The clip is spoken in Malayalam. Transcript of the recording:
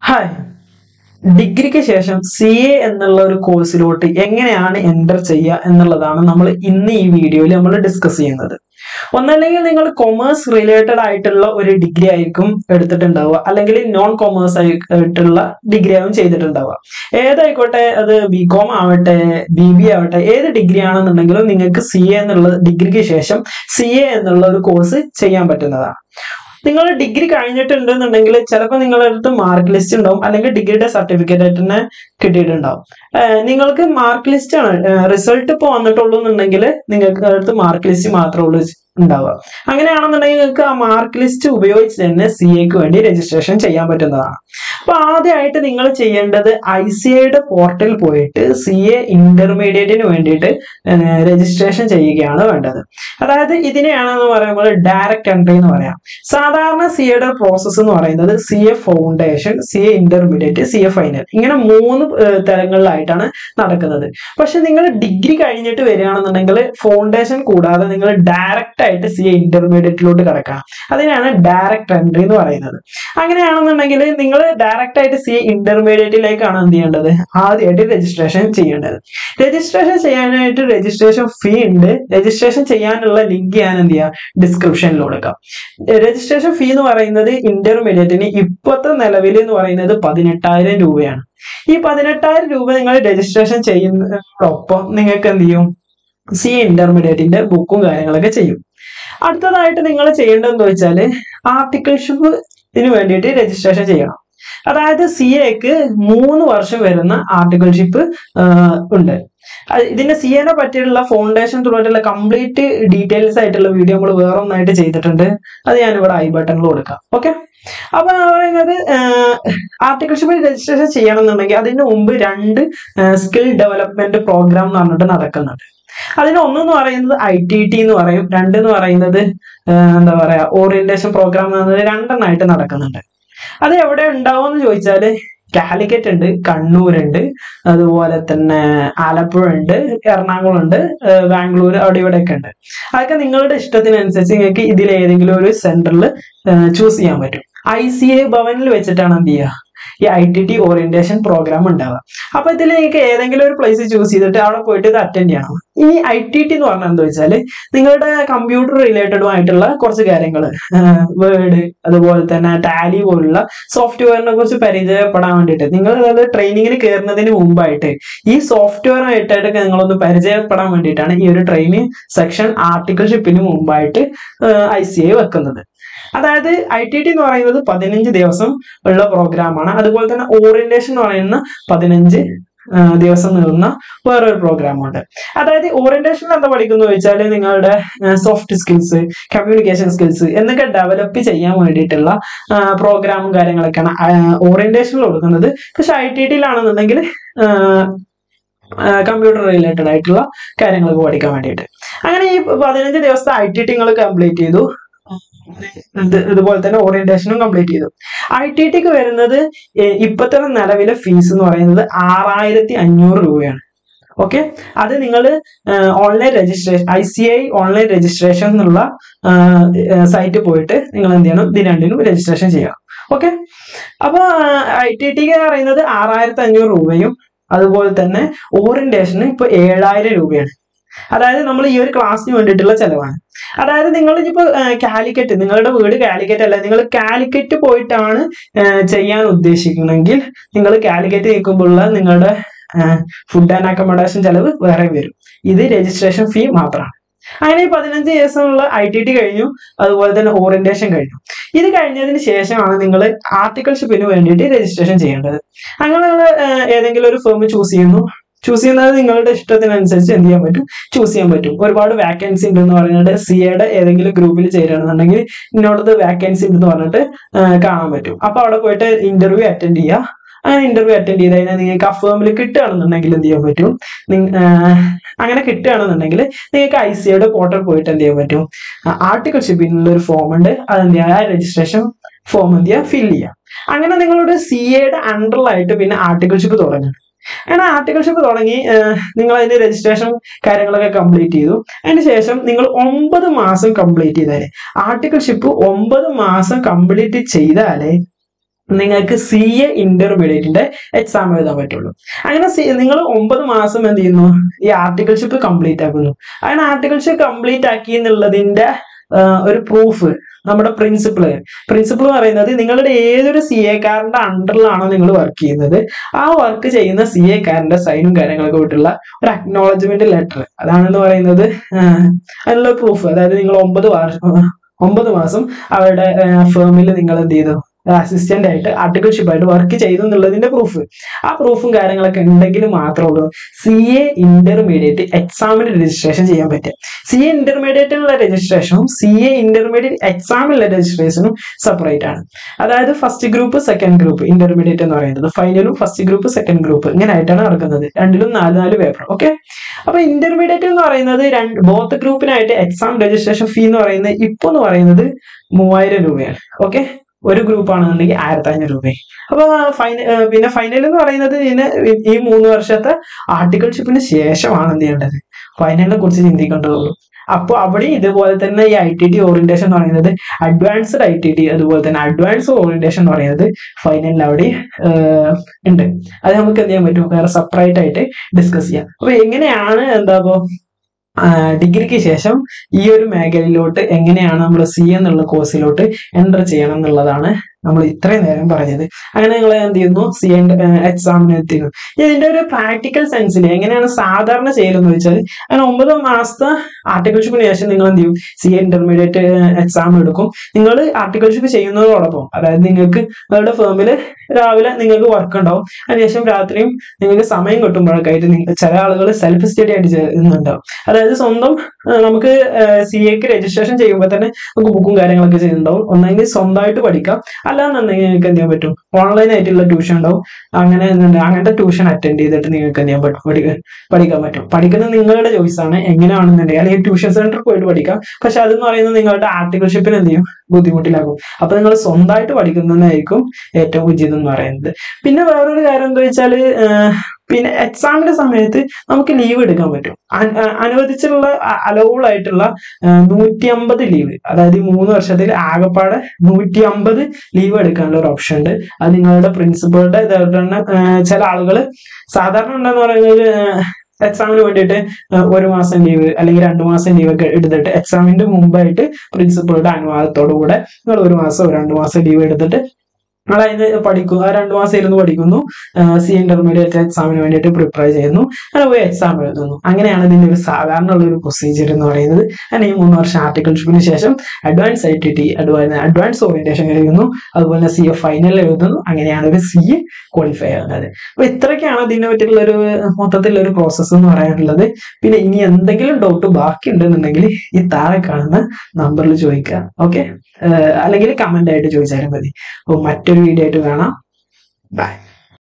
ഹായ് ഡിഗ്രിക്ക് ശേഷം സി എ എന്നുള്ള ഒരു കോഴ്സിലോട്ട് എങ്ങനെയാണ് എൻ്റർ ചെയ്യുക എന്നുള്ളതാണ് നമ്മൾ ഇന്ന് ഈ വീഡിയോയിൽ നമ്മൾ ഡിസ്കസ് ചെയ്യുന്നത് ഒന്നല്ലെങ്കിൽ നിങ്ങൾ കൊമേഴ്സ് റിലേറ്റഡ് ആയിട്ടുള്ള ഒരു ഡിഗ്രി ആയിരിക്കും എടുത്തിട്ടുണ്ടാവുക അല്ലെങ്കിൽ നോൺ കൊമേഴ്സ് ആയിട്ടുള്ള ഡിഗ്രി ആവും ചെയ്തിട്ടുണ്ടാവുക ഏതായിക്കോട്ടെ അത് ബി കോം ആവട്ടെ ബി ബി ആവട്ടെ ഏത് ഡിഗ്രി ആണെന്നുണ്ടെങ്കിലും നിങ്ങൾക്ക് സി എ എന്നുള്ള ഡിഗ്രിക്ക് ശേഷം സി എ എന്നുള്ള ഒരു കോഴ്സ് ചെയ്യാൻ പറ്റുന്നതാണ് നിങ്ങൾ ഡിഗ്രി കഴിഞ്ഞിട്ടുണ്ടെന്നുണ്ടെങ്കിൽ ചിലപ്പോൾ നിങ്ങളുടെ അടുത്ത് മാർക്ക് ലിസ്റ്റ് ഉണ്ടാവും അല്ലെങ്കിൽ ഡിഗ്രിയുടെ സർട്ടിഫിക്കറ്റ് ആയിട്ട് തന്നെ കിട്ടിയിട്ടുണ്ടാവും ഏഹ് നിങ്ങൾക്ക് മാർക്ക് ലിസ്റ്റ് ആണ് റിസൾട്ട് ഇപ്പോൾ വന്നിട്ടുള്ളൂ എന്നുണ്ടെങ്കിൽ നിങ്ങൾക്ക് അടുത്ത് മാർക്ക് ലിസ്റ്റ് മാത്രമേ ഉള്ളൂ ഉണ്ടാവുക അങ്ങനെയാണെന്നുണ്ടെങ്കിൽ നിങ്ങൾക്ക് ആ മാർക്ക് ലിസ്റ്റ് ഉപയോഗിച്ച് തന്നെ സി എക്ക് വേണ്ടി രജിസ്ട്രേഷൻ ചെയ്യാൻ പറ്റുന്നതാണ് അപ്പൊ ആദ്യമായിട്ട് നിങ്ങൾ ചെയ്യേണ്ടത് ഐ സി ഐയുടെ പോർട്ടൽ പോയിട്ട് സി എ ഇന്റർമീഡിയറ്റിന് വേണ്ടിയിട്ട് രജിസ്ട്രേഷൻ ചെയ്യുകയാണ് വേണ്ടത് അതായത് ഇതിനെയാണെന്ന് പറയുമ്പോൾ ഡയറക്റ്റ് എൻട്രി എന്ന് പറയാം സാധാരണ സി എയുടെ പ്രോസസ്സ് എന്ന് പറയുന്നത് C A foundation C A intermediate C A final ഇങ്ങനെ മൂന്ന് ഏഹ്, തരങ്ങളിലായിട്ടാണ് നടക്കുന്നത് പക്ഷെ നിങ്ങൾ ഡിഗ്രി കഴിഞ്ഞിട്ട് വരികയാണെന്നുണ്ടെങ്കിൽ ഫൗണ്ടേഷൻ കൂടാതെ നിങ്ങൾ ഡയറക്റ്റ് ആയിട്ട് സി എ ഇന്റർമീഡിയറ്റിലോട്ട് കിടക്കണം അതിനാണ് ഡയറക്റ്റ് എൻട്രി എന്ന് പറയുന്നത് അങ്ങനെയാണെന്നുണ്ടെങ്കിൽ നിങ്ങൾ ഡയറക്റ്റ് ആയിട്ട് സി എ ഇന്റർമീഡിയറ്റിലേക്കാണ് എന്ത് ചെയ്യേണ്ടത് ആദ്യമായിട്ട് രജിസ്ട്രേഷൻ ചെയ്യേണ്ടത് രജിസ്ട്രേഷൻ ചെയ്യാനായിട്ട് രജിസ്ട്രേഷൻ ഫീ ഉണ്ട് രജിസ്ട്രേഷൻ ചെയ്യാനുള്ള ലിങ്ക് ഞാൻ എന്ത് ചെയ്യാം ഡിസ്ക്രിപ്ഷനിൽ കൊടുക്കാം രജിസ്ട്രേഷൻ ഫീ എന്ന് പറയുന്നത് ഇന്റർമീഡിയറ്റിന് ഇപ്പോഴത്തെ നിലവിൽ എന്ന് പറയുന്നത് പതിനെട്ടായിരം രൂപയാണ് ഈ പതിനെട്ടായിരം രൂപ നിങ്ങൾ രജിസ്ട്രേഷൻ ചെയ്യുന്നതോടൊപ്പം നിങ്ങൾക്ക് എന്ത് ചെയ്യും സി ഇന്റർമീഡിയറ്റിന്റെ ബുക്കും കാര്യങ്ങളൊക്കെ ചെയ്യും അടുത്തതായിട്ട് നിങ്ങൾ ചെയ്യേണ്ടതെന്ന് വെച്ചാൽ ആർട്ടിക്കിൾഷിപ്പിന് വേണ്ടിയിട്ട് രജിസ്ട്രേഷൻ ചെയ്യണം അതായത് സി എക്ക് മൂന്ന് വർഷം വരുന്ന ആർട്ടിക്കിൾഷിപ്പ് ഉണ്ട് അത് ഇതിന്റെ സി എനെ പറ്റിയുള്ള ഫൗണ്ടേഷൻ തുടങ്ങിയിട്ടുള്ള കംപ്ലീറ്റ് ഡീറ്റെയിൽസ് ആയിട്ടുള്ള വീഡിയോ നമ്മൾ വേറെ ഒന്നായിട്ട് ചെയ്തിട്ടുണ്ട് അത് ഞാൻ ഇവിടെ ഐ ബട്ടണിൽ കൊടുക്കാം ഓക്കെ അപ്പൊ പറയുന്നത് ആർട്ടിക്കിൾഷിപ്പ് രജിസ്ട്രേഷൻ ചെയ്യണമെന്നുണ്ടെങ്കിൽ അതിന് മുമ്പ് രണ്ട് സ്കിൽ ഡെവലപ്മെന്റ് പ്രോഗ്രാം എന്ന് പറഞ്ഞിട്ട് നടക്കുന്നുണ്ട് അതിന് ഒന്നെന്ന് പറയുന്നത് ഐ ടി ടി എന്ന് പറയും രണ്ട് എന്ന് പറയുന്നത് ആ, എന്താ പറയാ ഓറിയന്റേഷൻ പ്രോഗ്രാം എന്ന് പറയുന്നത് രണ്ടെണ്ണമായിട്ട് നടക്കുന്നുണ്ട് അത് എവിടെ ഉണ്ടാവും എന്ന് ചോദിച്ചാല് കാലിക്കറ്റ് ഉണ്ട് കണ്ണൂരുണ്ട് അതുപോലെ തന്നെ ആലപ്പുഴ ഉണ്ട് എറണാകുളം ഉണ്ട് ഏഹ് ബാംഗ്ലൂർ അവിടെ ഇവിടെ ഒക്കെ ഉണ്ട് അതൊക്കെ നിങ്ങളുടെ ഇഷ്ടത്തിനനുസരിച്ച് നിങ്ങൾക്ക് ഇതിൽ ഏതെങ്കിലും ഒരു സെന്ററിൽ ചൂസ് ചെയ്യാൻ പറ്റും ഐ സി എ ഭവനിൽ വെച്ചിട്ടാണ് എന്ത് ചെയ്യുക ഈ I T T orientation program ഉണ്ടാവുക അപ്പൊ ഇതിൽ നിങ്ങൾക്ക് ഏതെങ്കിലും ഒരു പ്ലേസ് ചൂസ് ചെയ്തിട്ട് അവിടെ പോയിട്ട് ഇത് അറ്റൻഡ് ചെയ്യണം ഈ ഐ ടി ടി എന്ന് പറഞ്ഞാൽ എന്താ വെച്ചാൽ നിങ്ങളുടെ കമ്പ്യൂട്ടർ റിലേറ്റഡും ആയിട്ടുള്ള കുറച്ച് കാര്യങ്ങൾ വേർഡ് അതുപോലെ തന്നെ ടാലി പോലുള്ള സോഫ്റ്റ്വെയറിനെ കുറിച്ച് പരിചയപ്പെടാൻ വേണ്ടിയിട്ട് നിങ്ങൾ അതായത് ട്രെയിനിങ്ങിന് കയറുന്നതിന് മുമ്പായിട്ട് ഈ സോഫ്റ്റ്വെയർ ആയിട്ടൊക്കെ നിങ്ങളൊന്ന് പരിചയപ്പെടാൻ വേണ്ടിയിട്ടാണ് ഈ ഒരു ട്രെയിനിങ് സെക്ഷൻ ആർട്ടിക്കിൾഷിപ്പിന് മുമ്പായിട്ട് ഐ സി ഐ വെക്കുന്നത് അതായത് ഐ ടി ടി എന്ന് പറയുന്നത് പതിനഞ്ച് ദിവസം ഉള്ള പ്രോഗ്രാമാണ് അതുപോലെ തന്നെ ഓറിയന്റേഷൻ എന്ന് പറയുന്ന പതിനഞ്ച് ആ, ദിവസം നീളുന്ന വേറൊരു പ്രോഗ്രാമുണ്ട് അതായത് ഓറിയന്റേഷനിൽ എന്താ പഠിക്കുന്നു വെച്ചാൽ നിങ്ങളുടെ സോഫ്റ്റ് സ്കിൽസ് കമ്മ്യൂണിക്കേഷൻ സ്കിൽസ് എന്നൊക്കെ ഡെവലപ്പ് ചെയ്യാൻ വേണ്ടിയിട്ടുള്ള പ്രോഗ്രാമും കാര്യങ്ങളൊക്കെയാണ് ഓറിയന്റേഷനിൽ കൊടുക്കുന്നത് പക്ഷെ ഐ ടി ടിയിലാണെന്നുണ്ടെങ്കിൽ കമ്പ്യൂട്ടർ റിലേറ്റഡ് ആയിട്ടുള്ള കാര്യങ്ങളൊക്കെ പഠിക്കാൻ വേണ്ടിയിട്ട് അങ്ങനെ ഈ പതിനഞ്ച് ദിവസത്തെ ഐ ടി ടി നിങ്ങൾ കംപ്ലീറ്റ് ചെയ്തു ഇത് ഇതുപോലെ തന്നെ ഓറിയന്റേഷനും കംപ്ലീറ്റ് ചെയ്തു ഐ ടി ടിക്ക് വരുന്നത് ഏഹ് ഇപ്പത്തെ നിലവിലെ ഫീസ് എന്ന് പറയുന്നത് ആറായിരത്തി അഞ്ഞൂറ് രൂപയാണ് ഓക്കെ അത് നിങ്ങൾ online registration I C I online registration എന്നുള്ള സൈറ്റ് പോയിട്ട് നിങ്ങൾ എന്ത് ചെയ്യണം ഇത് രണ്ടിനും രജിസ്ട്രേഷൻ ചെയ്യണം ഓക്കെ അപ്പൊ ഐ ടി ടിക്ക് പറയുന്നത് ആറായിരത്തി അഞ്ഞൂറ് രൂപയും അതുപോലെ തന്നെ ഓറിയന്റേഷന് ഇപ്പൊ ഏഴായിരം രൂപയാണ് അതായത് നമ്മൾ ഈ ഒരു ക്ലാസ്സിന് വേണ്ടിയിട്ടുള്ള ചെലവാണ് അതായത് നിങ്ങൾ ഇനിയിപ്പോ കാലിക്കറ്റ് നിങ്ങളുടെ വീട് കാലിക്കറ്റ് അല്ല നിങ്ങൾ കാലിക്കറ്റ് പോയിട്ടാണ് ആ, ചെയ്യാൻ ഉദ്ദേശിക്കണമെങ്കിൽ നിങ്ങൾ കാലിക്കറ്റ് നിൽക്കുമ്പോഴുള്ള നിങ്ങളുടെ ഫുഡ് ആൻഡ് അക്കോമഡേഷൻ ചെലവ് വേറെ വരും ഇത് രജിസ്ട്രേഷൻ ഫീ മാത്രമാണ് അങ്ങനെ ഈ പതിനഞ്ച് ദിവസമുള്ള ഐ ടി ടി കഴിഞ്ഞു അതുപോലെ തന്നെ ഓറിയന്റേഷൻ കഴിഞ്ഞു ഇത് കഴിഞ്ഞതിന് ശേഷമാണ് നിങ്ങൾ ആർട്ടിക്കിൾഷിപ്പിന് വേണ്ടിയിട്ട് രജിസ്ട്രേഷൻ ചെയ്യേണ്ടത് അങ്ങനെ നിങ്ങൾ ഏതെങ്കിലും ഒരു ഫേം ചൂസ് ചെയ്യുന്നു ചൂസ് ചെയ്യുന്നത് നിങ്ങളുടെ ഇഷ്ടത്തിനനുസരിച്ച് എന്ത് ചെയ്യാൻ പറ്റും ചൂസ് ചെയ്യാൻ പറ്റും ഒരുപാട് വാക്കൻസി ഉണ്ടെന്ന് പറയുന്നത് സി എയുടെ ഏതെങ്കിലും ഗ്രൂപ്പിൽ ചേരുകയാണെന്നുണ്ടെങ്കിൽ ഇന്നോടത്ത് വാക്കൻസി ഉണ്ടെന്ന് പറഞ്ഞിട്ട് ആ, കാണാൻ പറ്റും അപ്പൊ അവിടെ പോയിട്ട് ഇന്റർവ്യൂ അറ്റൻഡ് ചെയ്യുക അങ്ങനെ ഇന്റർവ്യൂ അറ്റൻഡ് ചെയ്ത് കഴിഞ്ഞാൽ നിങ്ങൾക്ക് ആ ഫേമിൽ കിട്ടുകയാണെന്നുണ്ടെങ്കിൽ എന്ത് ചെയ്യാൻ പറ്റും നിങ്ങ- ആ, അങ്ങനെ കിട്ടുകയാണെന്നുണ്ടെങ്കിൽ നിങ്ങൾക്ക് ഐ സി ഐയുടെ പോർട്ടൽ പോയിട്ട് എന്ത് ചെയ്യാൻ പറ്റും ആർട്ടിക്കിൾഷിപ്പിനുള്ള ഒരു ഫോം ഉണ്ട് അത് എന്ത് ചെയ്യുക ആ രജിസ്ട്രേഷൻ ഫോം എന്ത് ചെയ്യുക ഫിൽ ചെയ്യുക അങ്ങനെ നിങ്ങളുടെ സി എയുടെ അണ്ടറിലായിട്ട് പിന്നെ ആർട്ടിക്കിൾഷിപ്പ് തുടങ്ങും അങ്ങനെ ആർട്ടിക്കിൾഷിപ്പ് തുടങ്ങി നിങ്ങൾ അതിന്റെ രജിസ്ട്രേഷൻ കാര്യങ്ങളൊക്കെ കംപ്ലീറ്റ് ചെയ്തു അതിന് ശേഷം നിങ്ങൾ ഒമ്പത് മാസം കംപ്ലീറ്റ് ചെയ്താലേ ആർട്ടിക്കിൾഷിപ്പ് ഒമ്പത് മാസം കംപ്ലീറ്റ് ചെയ്താലേ നിങ്ങൾക്ക് സി എ ഇന്റർമീഡിയറ്റിന്റെ എക്സാം എഴുതാൻ പറ്റുള്ളൂ അങ്ങനെ നിങ്ങൾ ഒമ്പത് മാസം എന്ത് ചെയ്യുന്നു ഈ ആർട്ടിക്കൽഷിപ്പ് കംപ്ലീറ്റ് ആക്കുന്നു അങ്ങനെ ആർട്ടിക്കൽഷിപ്പ് കംപ്ലീറ്റ് ആക്കി എന്നുള്ളതിന്റെ ആ, ഒരു പ്രൂഫ് നമ്മുടെ പ്രിൻസിപ്പിൾ പ്രിൻസിപ്പിൾ പറയുന്നത് നിങ്ങളുടെ ഏതൊരു സി എക്കാരന്റെ അണ്ടറിലാണോ നിങ്ങൾ വർക്ക് ചെയ്യുന്നത് ആ വർക്ക് ചെയ്യുന്ന സി എക്കാരന്റെ സൈനും കാര്യങ്ങളൊക്കെ വിട്ടുള്ള ഒരു അക്നോളജ്മെന്റ് ലെറ്റർ അതാണെന്ന് പറയുന്നത് ആ, അതിനുള്ള പ്രൂഫ് അതായത് നിങ്ങൾ ഒമ്പത് വർഷം ഒമ്പത് മാസം അവരുടെ ഫേമിൽ നിങ്ങൾ എന്ത് ചെയ്തു അസിസ്റ്റന്റ് ആയിട്ട് ആർട്ടിക്കൽഷിപ്പ് ആയിട്ട് വർക്ക് ചെയ്തു എന്നുള്ളതിന്റെ പ്രൂഫ് ആ പ്രൂഫും കാര്യങ്ങളൊക്കെ ഉണ്ടെങ്കിൽ മാത്രമേ ഉള്ളൂ സി എ ഇന്റർമീഡിയറ്റ് എക്സാമിന് രജിസ്ട്രേഷൻ ചെയ്യാൻ പറ്റുക സി എ ഇന്റർമീഡിയറ്റിനുള്ള രജിസ്ട്രേഷനും സി എ ഇന്റർമീഡിയറ്റ് എക്സാമിനുള്ള രജിസ്ട്രേഷനും സെപ്പറേറ്റ് ആണ് അതായത് first group second group intermediate എന്ന് പറയുന്നത് ഫൈനലും ഫസ്റ്റ് ഗ്രൂപ്പ് സെക്കൻഡ് ഗ്രൂപ്പ് ഇങ്ങനെ ആയിട്ടാണ് നടക്കുന്നത് രണ്ടിലും നാല് നാല് പേപ്പർ ഓക്കെ അപ്പൊ ഇന്റർമീഡിയറ്റ് എന്ന് പറയുന്നത് രണ്ട് ബോത്ത് ഗ്രൂപ്പിനായിട്ട് എക്സാം രജിസ്ട്രേഷൻ ഫീ എന്ന് പറയുന്നത് ഇപ്പൊ എന്ന് പറയുന്നത് മൂവായിരം രൂപയാണ് ഓക്കെ ഒരു ഗ്രൂപ്പ് ആണെന്നുണ്ടെങ്കിൽ ആയിരത്തി അഞ്ഞൂറ് രൂപയും അപ്പൊ ഫൈന ഏർ പിന്നെ ഫൈനൽ എന്ന് പറയുന്നത് ഇതിന് ഈ മൂന്ന് വർഷത്തെ ആർട്ടിക്കൽഷിപ്പിന് ശേഷമാണ് എന്ത് ചെയ്യേണ്ടത് ഫൈനലിനെ കുറിച്ച് ചിന്തിക്കേണ്ടതുള്ളൂ അപ്പോൾ അവിടെ ഇതുപോലെ തന്നെ ഈ ഐ ടി ടി ഓറിയന്റേഷൻ എന്ന് പറയുന്നത് അഡ്വാൻസ്ഡ് ഐ ടി ടി അതുപോലെ തന്നെ അഡ്വാൻസ് ഓറിയന്റേഷൻ എന്ന് പറയുന്നത് ഫൈനലിൽ അവിടെ ഏർ, ഉണ്ട് അത് നമുക്ക് എന്ത് ചെയ്യാൻ പറ്റും വേറെ സെപ്പറേറ്റ് ആയിട്ട് ഡിസ്കസ് ചെയ്യാം അപ്പൊ എങ്ങനെയാണ് എന്താ ഇപ്പോ ഡിഗ്രിക്ക് ശേഷം ഈ ഒരു മേഖലയിലോട്ട് എങ്ങനെയാണ് നമ്മൾ സി എന്നുള്ള കോഴ്സിലോട്ട് എൻ്റർ ചെയ്യണം എന്നുള്ളതാണ് നമ്മൾ ഇത്രയും നേരം പറഞ്ഞത് അങ്ങനെ നിങ്ങൾ എന്ത് ചെയ്യുന്നു സി എക്സാമിന് എത്തിയിരുന്നു ഇതിന്റെ ഒരു പ്രാക്ടിക്കൽ സെൻസിൽ എങ്ങനെയാണ് സാധാരണ ചെയ്യലെന്ന് വെച്ചാൽ അങ്ങനെ ഒമ്പത് മാസത്തെ ആർട്ടിക്കൽഷിപ്പിന് ശേഷം നിങ്ങൾ എന്ത് ചെയ്യും സി എ ഇന്റർമീഡിയറ്റ് എക്സാം എടുക്കും നിങ്ങൾ ആർട്ടിക്കൽഷിപ്പ് ചെയ്യുന്നതോടൊപ്പം അതായത് നിങ്ങൾക്ക് നിങ്ങളുടെ ഫേമിൽ രാവിലെ നിങ്ങൾക്ക് വർക്ക് ഉണ്ടാവും അതിനുശേഷം രാത്രിയും നിങ്ങൾക്ക് സമയം കിട്ടുമ്പോഴൊക്കെ ആയിട്ട് നിങ്ങൾ ചില ആളുകൾ സെൽഫ് സ്റ്റഡി ആയിട്ട് ചെയ്യുന്നുണ്ടാവും അതായത് സ്വന്തം ആ, നമുക്ക് സി എക്ക് രജിസ്ട്രേഷൻ ചെയ്യുമ്പോൾ തന്നെ നമുക്ക് ബുക്കും കാര്യങ്ങളൊക്കെ ചെയ്യുന്നുണ്ടാവും ഒന്നെങ്കിൽ സ്വന്തമായിട്ട് പഠിക്കാം അല്ലാന്നുണ്ടെങ്കിൽ നിങ്ങൾക്ക് എന്ത് ചെയ്യാൻ പറ്റും ഓൺലൈൻ ആയിട്ടുള്ള ട്യൂഷൻ ഉണ്ടാവും അങ്ങനെ എന്തുണ്ട് അങ്ങനത്തെ ട്യൂഷൻ അറ്റൻഡ് ചെയ്തിട്ട് നിങ്ങൾക്ക് എന്ത് ചെയ്യാൻ പറ്റും പഠിക്കാൻ പഠിക്കാൻ പറ്റും പഠിക്കുന്നത് നിങ്ങളുടെ ചോയ്സ് ആണ് എങ്ങനെയാണെന്നുണ്ടെങ്കിൽ അല്ലെങ്കിൽ ട്യൂഷൻ സെന്ററിൽ പോയിട്ട് പഠിക്കാം പക്ഷെ അതെന്ന് പറയുന്നത് നിങ്ങളുടെ ആർട്ടിക്കൽഷിപ്പിന് എന്ത് ചെയ്യും ബുദ്ധിമുട്ടിലാകും അപ്പൊ നിങ്ങൾ സ്വന്തമായിട്ട് പഠിക്കുന്നതായിരിക്കും ഏറ്റവും ഉചിതം എന്ന് പറയുന്നത് പിന്നെ വേറൊരു കാര്യം എന്താ വെച്ചാല് ഏഹ്, പിന്നെ എക്സാമിന്റെ സമയത്ത് നമുക്ക് ലീവ് എടുക്കാൻ പറ്റും അ- അ- അനുവദിച്ചിട്ടുള്ള അലൗബിൾ ആയിട്ടുള്ള നൂറ്റി അമ്പത് ലീവ് അതായത് ഈ മൂന്ന് വർഷത്തിൽ ആകെപ്പാടെ നൂറ്റി അമ്പത് ലീവ് എടുക്കാനുള്ള ഒരു ഓപ്ഷൻ ഉണ്ട് അത് നിങ്ങളുടെ പ്രിൻസിപ്പളുടെ തന്നെ ചില ആളുകൾ സാധാരണ ഉണ്ടെന്ന് പറയുന്നത് എക്സാമിന് വേണ്ടിയിട്ട് ഏഹ്, ഒരു മാസം ലീവ് അല്ലെങ്കിൽ രണ്ട് മാസം ലീവ് ഒക്കെ എടുത്തിട്ട് എക്സാമിന്റെ മുമ്പായിട്ട് പ്രിൻസിപ്പളുടെ അനുവാദത്തോടു കൂടെ നിങ്ങൾ ഒരു മാസം രണ്ട് മാസം ലീവ് എടുത്തിട്ട് നിങ്ങൾ അതിന് പഠിക്കുന്നു ആ രണ്ട് മാസം ഇരുന്ന് പഠിക്കുന്നു സി ഇന്റർമീഡിയറ്റ് എക്സാമിന് വേണ്ടിയിട്ട് പ്രിപ്പയർ ചെയ്യുന്നു അങ്ങനെ പോയി എക്സാം എഴുതുന്നു അങ്ങനെയാണ് ഇതിന്റെ ഒരു സാധാരണ ഉള്ള ഒരു പ്രൊസീജിയർ എന്ന് പറയുന്നത് അങ്ങനെ ഈ മൂന്ന് വർഷം ആർട്ടിക്കൽഷിപ്പിന് ശേഷം അഡ്വാൻസ് ഐ ടി ടി അതുപോലെ അഡ്വാൻസ് ഓറിയന്റേഷൻ എഴുതുന്നു അതുപോലെ സി എ ഫൈനൽ എഴുതുന്നു അങ്ങനെയാണ് ഒരു സി എ ക്വാളിഫൈ ആകുന്നത് അപ്പൊ ഇത്രയൊക്കെയാണ് ഇതിനെ പറ്റിയുള്ള ഒരു മൊത്തത്തിലുള്ള ഒരു പ്രോസസ്സ് എന്ന് പറയാനുള്ളത് പിന്നെ ഇനി എന്തെങ്കിലും ഡൗട്ട് ബാക്കി ഉണ്ടെന്നുണ്ടെങ്കിൽ ഈ താഴെ കാണുന്ന നമ്പറിൽ ചോദിക്കുക ഓക്കെ അല്ലെങ്കിൽ കമന്റ് ആയിട്ട് ചോദിച്ചാലും മതി അപ്പോൾ മറ്റൊരു വീഡിയോ ആയിട്ട് കാണാം ബൈ